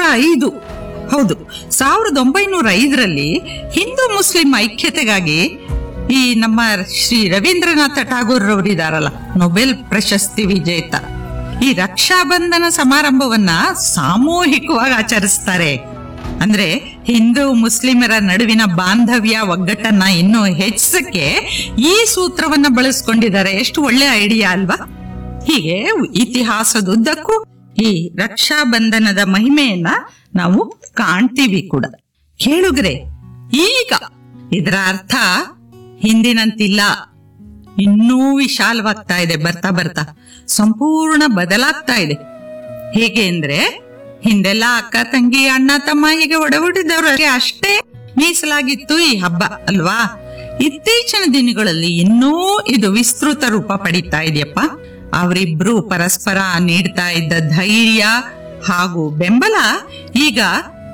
ಐದು ಹೌದು ಸಾವಿರದ ಒಂಬೈನೂರ ಐದರಲ್ಲಿ ಹಿಂದೂ ಮುಸ್ಲಿಂ ಐಕ್ಯತೆಗಾಗಿ ಈ ನಮ್ಮ ಶ್ರೀ ರವೀಂದ್ರನಾಥ ಠಾಗೂರ್ ರವರಿದಾರಲ್ಲ ನೊಬೆಲ್ ಪ್ರಶಸ್ತಿ ವಿಜೇತ ಈ ರಕ್ಷಾಬಂಧನ ಸಮಾರಂಭವನ್ನ ಸಾಮೂಹಿಕವಾಗಿ ಆಚರಿಸ್ತಾರೆ ಅಂದ್ರೆ ಹಿಂದೂ ಮುಸ್ಲಿಮರ ನಡುವಿನ ಬಾಂಧವ್ಯ ಒಗ್ಗಟ್ಟನ್ನ ಇನ್ನೂ ಹೆಚ್ಚಿಸಕ್ಕೆ ಈ ಸೂತ್ರವನ್ನ ಬಳಸ್ಕೊಂಡಿದ್ದಾರೆ ಎಷ್ಟು ಒಳ್ಳೆ ಐಡಿಯಾ ಅಲ್ವಾ ಹೀಗೆ ಇತಿಹಾಸದುದ್ದಕ್ಕೂ ಈ ರಕ್ಷಾಬಂಧನದ ಮಹಿಮೆಯನ್ನ ನಾವು ಕಾಣ್ತೀವಿ ಕೂಡ ಕೇಳುಗ್ರೆ ಈಗ ಇದರ ಅರ್ಥ ಹಿಂದಿನಂತಿಲ್ಲ ಇನ್ನೂ ವಿಶಾಲವಾಗ್ತಾ ಇದೆ ಬರ್ತಾ ಬರ್ತಾ ಸಂಪೂರ್ಣ ಬದಲಾಗ್ತಾ ಇದೆ ಹೇಗೆ ಅಂದ್ರೆ ಹಿಂದೆಲ್ಲ ಅಕ್ಕ ತಂಗಿ ಅಣ್ಣ ತಮ್ಮ ಹೀಗೆ ಒಡಹುಟ್ಟಿದವರಿಗೆ ಅಷ್ಟೇ ಮೀಸಲಾಗಿತ್ತು ಈ ಹಬ್ಬ ಅಲ್ವಾ ಇತ್ತೀಚಿನ ದಿನಗಳಲ್ಲಿ ಇನ್ನೂ ಇದು ವಿಸ್ತೃತ ರೂಪ ಪಡೀತಾ ಇದೆಯಪ್ಪ ಅವರಿಬ್ರು ಪರಸ್ಪರ ನೀಡ್ತಾ ಇದ್ದ ಧೈರ್ಯ ಹಾಗೂ ಬೆಂಬಲ ಈಗ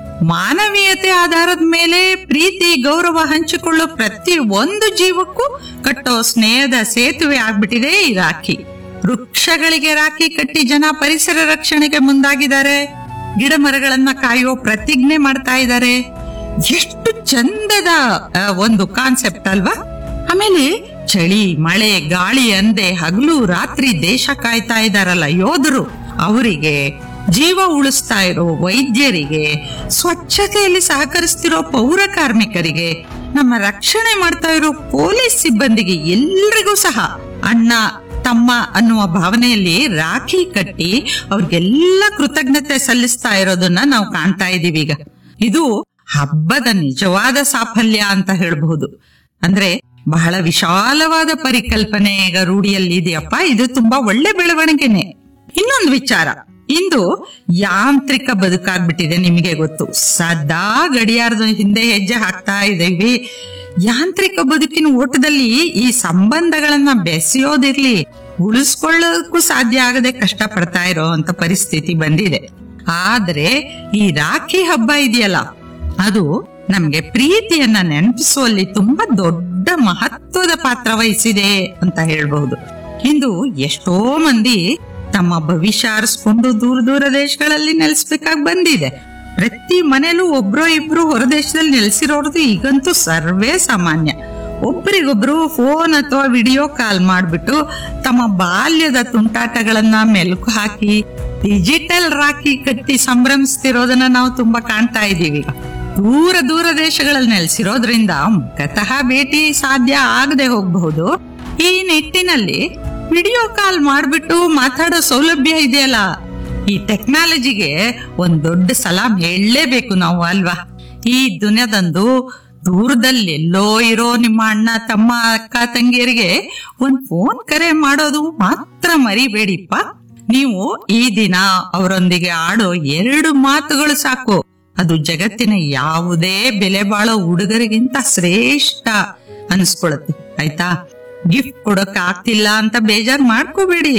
ಮಾನವೀಯತೆ ಆಧಾರದ ಮೇಲೆ ಪ್ರೀತಿ ಗೌರವ ಹಂಚಿಕೊಳ್ಳೋ ಪ್ರತಿ ಒಂದು ಜೀವಕ್ಕೂ ಕಟ್ಟೋ ಸ್ನೇಹದ ಸೇತುವೆ ಆಗ್ಬಿಟ್ಟಿದೆ ಈ ರಾಖಿ ವೃಕ್ಷಗಳಿಗೆ ರಾಖಿ ಕಟ್ಟಿ ಜನ ಪರಿಸರ ರಕ್ಷಣೆಗೆ ಮುಂದಾಗಿದ್ದಾರೆ ಗಿಡ ಮರಗಳನ್ನ ಕಾಯುವ ಪ್ರತಿಜ್ಞೆ ಮಾಡ್ತಾ ಇದ್ದಾರೆ ಎಷ್ಟು ಚಂದದ ಆ, ಒಂದು ಕಾನ್ಸೆಪ್ಟ್ ಅಲ್ವಾ ಆಮೇಲೆ ಚಳಿ ಮಳೆ ಗಾಳಿ ಅಂದೆ ಹಗಲು ರಾತ್ರಿ ದೇಶ ಕಾಯ್ತಾ ಇದಾರಲ್ಲ ಯೋಧರು ಅವರಿಗೆ ಜೀವ ಉಳಿಸ್ತಾ ಇರೋ ವೈದ್ಯರಿಗೆ ಸ್ವಚ್ಛತೆಯಲ್ಲಿ ಸಹಕರಿಸ್ತಿರೋ ಪೌರ ಕಾರ್ಮಿಕರಿಗೆ ನಮ್ಮ ರಕ್ಷಣೆ ಮಾಡ್ತಾ ಇರೋ ಪೊಲೀಸ್ ಸಿಬ್ಬಂದಿಗೆ ಎಲ್ರಿಗೂ ಸಹ ಅಣ್ಣ ತಮ್ಮ ಅನ್ನುವ ಭಾವನೆಯಲ್ಲಿ ರಾಖಿ ಕಟ್ಟಿ ಅವ್ರಿಗೆಲ್ಲ ಕೃತಜ್ಞತೆ ಸಲ್ಲಿಸ್ತಾ ಇರೋದನ್ನ ನಾವು ಕಾಣ್ತಾ ಇದೀವಿ ಈಗ ಇದು ಹಬ್ಬದ ನಿಜವಾದ ಸಾಫಲ್ಯ ಅಂತ ಹೇಳ್ಬಹುದು ಅಂದ್ರೆ ಬಹಳ ವಿಶಾಲವಾದ ಪರಿಕಲ್ಪನೆ ಈಗ ರೂಢಿಯಲ್ಲಿ ಇದೆಯಪ್ಪ ಇದು ತುಂಬಾ ಒಳ್ಳೆ ಬೆಳವಣಿಗೆನೆ ಇನ್ನೊಂದು ವಿಚಾರ ಇಂದು ಯಾಂತ್ರಿಕ ಬದುಕಾಗ್ಬಿಟ್ಟಿದೆ ನಿಮಗೆ ಗೊತ್ತು ಸದಾ ಗಡಿಯಾರದ ಹಿಂದೆ ಹೆಜ್ಜೆ ಹಾಕ್ತಾ ಇದ್ದೀವಿ ಯಾಂತ್ರಿಕ ಬದುಕಿನ ಓಟದಲ್ಲಿ ಈ ಸಂಬಂಧಗಳನ್ನ ಬೆಸೆಯೋದಿರ್ಲಿ ಉಳಿಸ್ಕೊಳ್ಳೋದಕ್ಕೂ ಸಾಧ್ಯ ಆಗದೆ ಕಷ್ಟ ಪಡ್ತಾ ಇರೋ ಅಂತ ಪರಿಸ್ಥಿತಿ ಬಂದಿದೆ ಆದ್ರೆ ಈ ರಾಖಿ ಹಬ್ಬ ಇದೆಯಲ್ಲ ಅದು ನಮ್ಗೆ ಪ್ರೀತಿಯನ್ನ ನೆನಪಿಸುವಲ್ಲಿ ತುಂಬಾ ದೊಡ್ಡ ಮಹತ್ವದ ಪಾತ್ರ ವಹಿಸಿದೆ ಅಂತ ಹೇಳ್ಬಹುದು ಇಂದು ಎಷ್ಟೋ ಮಂದಿ ತಮ್ಮ ಭವಿಷ್ಯ ಆರಿಸ್ಕೊಂಡು ದೂರ ದೂರ ದೇಶಗಳಲ್ಲಿ ನೆಲೆಸ್ಬೇಕಾಗಿ ಬಂದಿದೆ ಪ್ರತಿ ಮನೇಲೂ ಒಬ್ರೋ ಇಬ್ರು ಹೊರದೇಶದಲ್ಲಿ ನೆಲೆಸಿರೋರ್ದು ಈಗಂತೂ ಸರ್ವೇ ಸಾಮಾನ್ಯ ಒಬ್ರಿಗೊಬ್ರು ಫೋನ್ ಅಥವಾ ವಿಡಿಯೋ ಕಾಲ್ ಮಾಡ್ಬಿಟ್ಟು ತಮ್ಮ ಬಾಲ್ಯದ ತುಂಟಾಟಗಳನ್ನ ಮೆಲುಕು ಹಾಕಿ ಡಿಜಿಟಲ್ ರಾಖಿ ಕಟ್ಟಿ ಸಂಭ್ರಮಿಸ್ತಿರೋದನ್ನ ನಾವು ತುಂಬಾ ಕಾಣ್ತಾ ಇದೀವಿ ಈಗ ದೂರ ದೂರ ದೇಶಗಳಲ್ಲಿ ನೆಲೆಸಿರೋದ್ರಿಂದ ಮುಖತಃ ಭೇಟಿ ಸಾಧ್ಯ ಆಗದೆ ಹೋಗಬಹುದು ಈ ನಿಟ್ಟಿನಲ್ಲಿ ವಿಡಿಯೋ ಕಾಲ್ ಮಾಡ್ಬಿಟ್ಟು ಮಾತಾಡೋ ಸೌಲಭ್ಯ ಇದೆಯಲ್ಲ ಈ ಟೆಕ್ನಾಲಜಿಗೆ ಒಂದ್ ದೊಡ್ಡ ಸಲಾಂ ಹೇಳಲೇಬೇಕು ನಾವು ಅಲ್ವಾ ಈ ದುನಿಯಾದಂದು ದೂರದಲ್ಲಿ ಎಲ್ಲೋ ಇರೋ ನಿಮ್ಮ ಅಣ್ಣ ತಮ್ಮ ಅಕ್ಕ ತಂಗಿಯರಿಗೆ ಒಂದ್ ಫೋನ್ ಕರೆ ಮಾಡೋದು ಮಾತ್ರ ಮರಿಬೇಡಿಪ್ಪ ನೀವು ಈ ದಿನ ಅವರೊಂದಿಗೆ ಆಡೋ ಎರಡು ಮಾತುಗಳು ಸಾಕು ಅದು ಜಗತ್ತಿನ ಯಾವುದೇ ಬೆಲೆ ಬಾಳೋ ಹುಡುಗರಿಗಿಂತ ಶ್ರೇಷ್ಠ ಅನ್ಸ್ಕೊಳತ್ತೆ ಆಯ್ತಾ ಗಿಫ್ಟ್ ಕೊಡಕ್ ಆಗ್ತಿಲ್ಲ ಅಂತ ಬೇಜಾರ್ ಮಾಡ್ಕೋಬೇಡಿ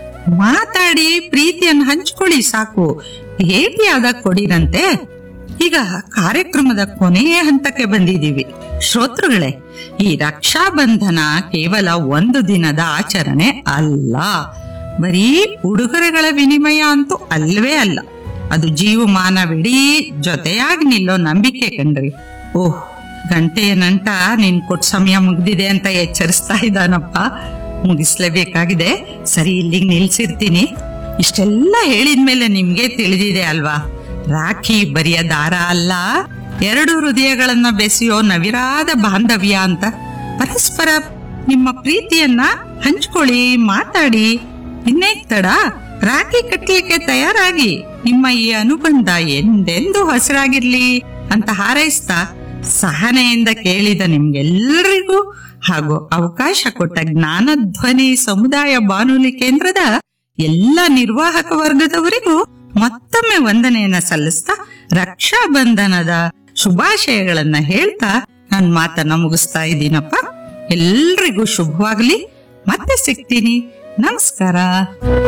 ಮಾತಾಡಿ ಪ್ರೀತಿಯನ್ನು ಹಂಚ್ಕೊಳ್ಳಿ ಸಾಕು ಭೇಟಿಯಾದಾಗ ಕೊಡಿರಂತೆ ಈಗ ಕಾರ್ಯಕ್ರಮದ ಕೊನೆಯ ಹಂತಕ್ಕೆ ಬಂದಿದ್ದೀವಿ ಶ್ರೋತೃಗಳೇ ಈ ರಕ್ಷಾಬಂಧನ ಕೇವಲ ಒಂದು ದಿನದ ಆಚರಣೆ ಅಲ್ಲ ಬರೀ ಉಡುಗೊರೆಗಳ ವಿನಿಮಯ ಅಂತೂ ಅಲ್ವೇ ಅಲ್ಲ ಅದು ಜೀವಮಾನವಿಡೀ ಜೊತೆಯಾಗಿ ನಿಲ್ಲೋ ನಂಬಿಕೆ ಕಣ್ರಿ ಓಹ್ ಗಂಟೆಯ ನಂಟ ನಿನ್ ಕೊಟ್ ಸಮಯ ಮುಗ್ದಿದೆ ಅಂತ ಎಚ್ಚರಿಸ್ತಾ ಇದ್ದಾನಪ್ಪ ಮುಗಿಸ್ಲೇಬೇಕಾಗಿದೆ ಸರಿ ಇಲ್ಲಿಗೆ ನಿಲ್ಸಿರ್ತೀನಿ ಇಷ್ಟೆಲ್ಲ ಹೇಳಿದ್ಮೇಲೆ ನಿಮ್ಗೆ ತಿಳಿದಿದೆ ಅಲ್ವಾ ರಾಖಿ ಬರಿಯ ದಾರ ಅಲ್ಲ ಎರಡು ಹೃದಯಗಳನ್ನ ಬೆಸೆಯೋ ನವಿರಾದ ಬಾಂಧವ್ಯ ಅಂತ ಪರಸ್ಪರ ನಿಮ್ಮ ಪ್ರೀತಿಯನ್ನ ಹಂಚ್ಕೊಳ್ಳಿ ಮಾತಾಡಿ ಇನ್ನೇ ತಡ ರಾಖಿ ಕಟ್ಟಲಿಕ್ಕೆ ತಯಾರಾಗಿ ನಿಮ್ಮ ಈ ಅನುಬಂಧ ಎಂದೆಂದು ಹಸಿರಾಗಿರ್ಲಿ ಅಂತ ಹಾರೈಸ್ತಾ ಸಹನೆಯಿಂದ ಕೇಳಿದ ನಿಮ್ಗೆಲ್ರಿಗೂ ಹಾಗೂ ಅವಕಾಶ ಕೊಟ್ಟ ಜ್ಞಾನಧ್ವನಿ ಸಮುದಾಯ ಬಾನುಲಿ ಕೇಂದ್ರದ ಎಲ್ಲ ನಿರ್ವಾಹಕ ವರ್ಗದವರಿಗೂ ಮತ್ತೊಮ್ಮೆ ವಂದನೆಯನ್ನ ಸಲ್ಲಿಸ್ತಾ ರಕ್ಷಾಬಂಧನದ ಶುಭಾಶಯಗಳನ್ನ ಹೇಳ್ತಾ ನನ್ನ ಮಾತನ್ನ ಮುಗಿಸ್ತಾ ಇದ್ದೀನಪ್ಪ ಎಲ್ರಿಗೂ ಶುಭವಾಗ್ಲಿ ಮತ್ತೆ ಸಿಗ್ತೀನಿ ನಮಸ್ಕಾರ